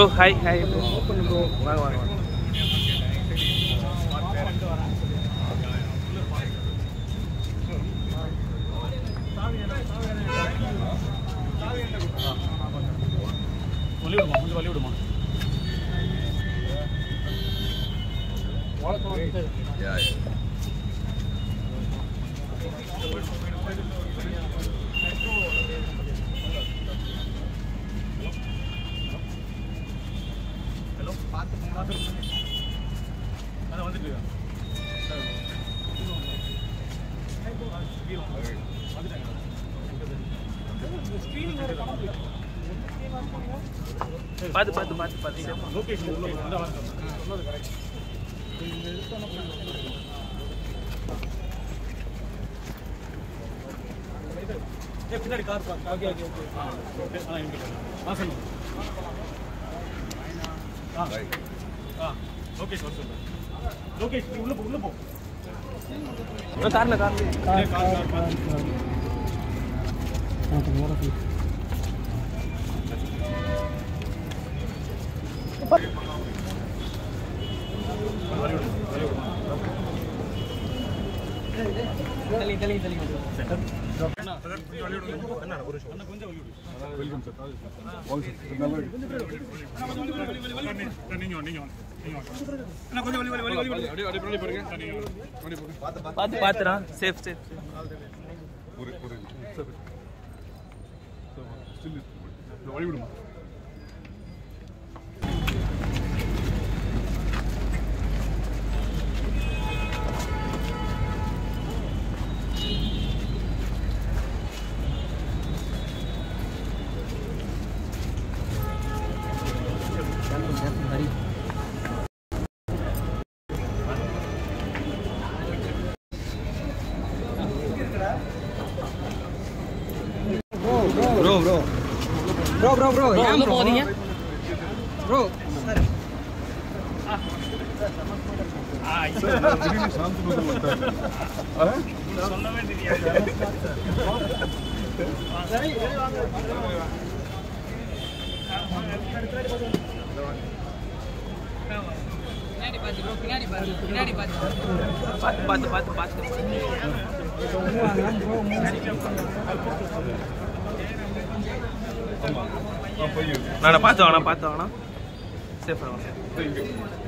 Bro hi hi bro வாங்க வாங்க வாங்க வழி விடுமா கொஞ்சம் வழி விடுமா ஹலோ பார்த்து பார்த்து அதான் வந்துட்டு பார்த்து பார்த்து பார்த்து பார்த்து லொகேஷன் உள்ள வந்து சொன்னது கரெக்ட் ஏ பின்னாடி car park okay okay okay ஆ ஆ இங்க ஆ சொல்லுங்க ஆ ஆ லோகேஷ் வர சொல்லுங்க லோகேஷ் நீ உள்ள போ உள்ள போ கார்ல கார்ல கார் கார் கார் கார் வழி விடுங்க வழி விடுங்க தள்ளி தள்ளி தள்ளி அண்ணா கொஞ்சம் வழி விடுங்க அண்ணா ஒரு நிமிஷம் அண்ணா கொஞ்சம் வழி விடுங்க வெல்கம் சார் நீங்க வாங்க, நீங்க வாங்க, நீங்க வாங்க. அண்ணா கொஞ்சம் வழி வழி வழி வழி வழி அப்படியே அப்படியே பின்னாடி பாருங்க நீங்க வாங்க. பார்த்து பார்த்துடா சேஃப் சேஃப் வழி விடுமா bro bro bro bro bro ஏன் ப்ரோ போறீங்க ப்ரோ சொல்லவே தெரியாது பின்னாடி பாத்து ப்ரோ பின்னாடி பாத்து பின்னாடி பாத்து பார்த்து பார்த்து பார்த்து பார்த்து நான் பார்த்து வாங்கண்ணா பார்த்து வாங்கண்ணா சேஃபாக வாங்க